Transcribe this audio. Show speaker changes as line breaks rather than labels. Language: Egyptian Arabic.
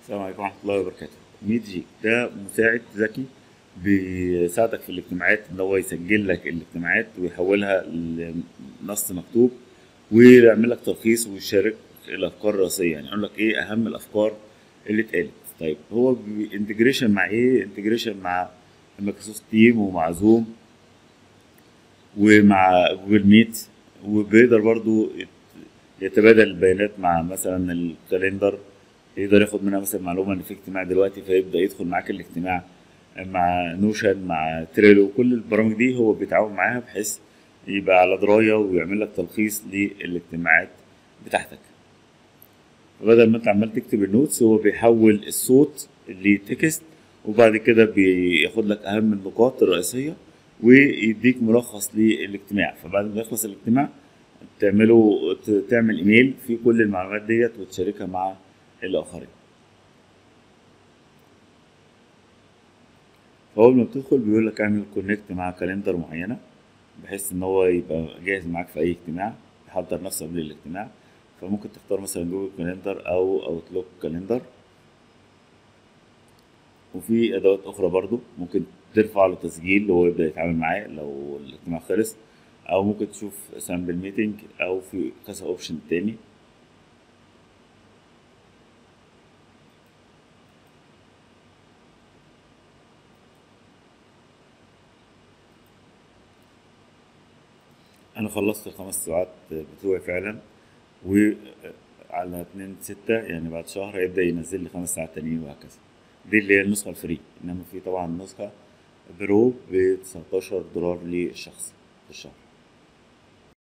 السلام عليكم ورحمة الله وبركاته ميت جي ده مساعد ذكي بيساعدك في الاجتماعات ان هو يسجل لك الاجتماعات ويحولها لنص مكتوب ويعمل لك تلخيص ويشارك الافكار الرئيسيه يعني يقول لك ايه اهم الافكار اللي اتقالت طيب هو انتجريشن مع ايه انتجريشن مع مايكروسوفت تيم ومع زوم ومع جوجل ميت وبيقدر برضو يتبادل البيانات مع مثلا الكالندر يقدر ياخد منها مثلا معلومه ان في اجتماع دلوقتي فيبدا يدخل معاك الاجتماع مع نوشن مع تريلو كل البرامج دي هو بيتعاون معاها بحيث يبقى على درايه ويعمل لك تلخيص للاجتماعات بتاعتك بدل ما انت عمال تكتب النوتس هو بيحول الصوت لتكست وبعد كده بياخد لك اهم النقاط الرئيسيه ويديك ملخص للاجتماع فبعد ما يخلص الاجتماع تعمله تعمل ايميل فيه كل المعلومات ديت وتشاركها مع الاخرين فاول ما بتدخل بيقول لك اعمل كونكت مع كالندر معينه بحيث ان هو يبقى جاهز معاك في اي اجتماع يحضر نفسه قبل الاجتماع فممكن تختار مثلا جوجل كالندر او اوتلوك كالندر وفي ادوات اخرى برضو ممكن ترفع له تسجيل وهو يبدا يتعامل معاه لو الاجتماع خلص او ممكن تشوف سامبل ميتنج او في كذا اوبشن تاني انا خلصت الخمس ساعات بتوعي فعلا وعلى اتنين ستة يعني بعد شهر هيبدأ ينزل لي خمس ساعات تانيين وهكذا دي اللي هي النسخة الفري انما في طبعا نسخة برو ب 19 دولار للشخص في الشهر